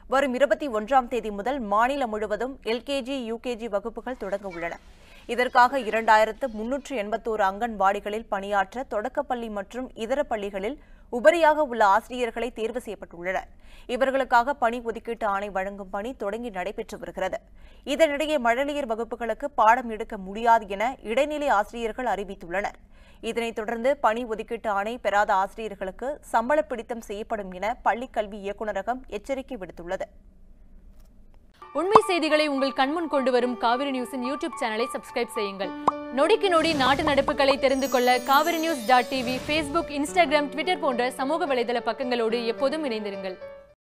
வரும் இருபத்தி ஒன்றாம் தேதி முதல் மாநிலம் முழுவதும் எல்கேஜி யூகேஜி வகுப்புகள் தொடங்க உள்ளன இதற்காக இரண்டாயிரத்து முன்னூற்று எண்பத்தோரு அங்கன்வாடிகளில் பணியாற்ற தொடக்கப்பள்ளி மற்றும் இதர பள்ளிகளில் உபரியாக உள்ள ஆசிரியர்களை தேர்வு செய்யப்பட்டுள்ளனர் இவர்களுக்காக பணி ஒதுக்கீட்டு ஆணை வழங்கும் பணி தொடங்கி நடைபெற்று வருகிறது இதனிடையே மழலையர் வகுப்புகளுக்கு பாடம் எடுக்க முடியாது என இடைநிலை ஆசிரியர்கள் அறிவித்துள்ளனர் இதனைத் தொடர்ந்து பணி ஒதுக்கீட்டு ஆணை பெறாத ஆசிரியர்களுக்கு சம்பள பிடித்தம் செய்யப்படும் என பள்ளிக்கல்வி இயக்குநரகம் எச்சரிக்கை விடுத்துள்ளது உண்மை செய்திகளை உங்கள் கண்முன் கொண்டு வரும் காவிரி நியூஸின் யூடியூப் சேனலை சப்ஸ்கிரைப் செய்யுங்கள் நொடிக்கு நொடி நாட்டு நடப்புகளை தெரிந்து கொள்ள Kaveri news dot TV Facebook Instagram Twitter போன்ற சமூக வலைதள பக்கங்களோடு எப்போதும் இணைந்திருங்கள்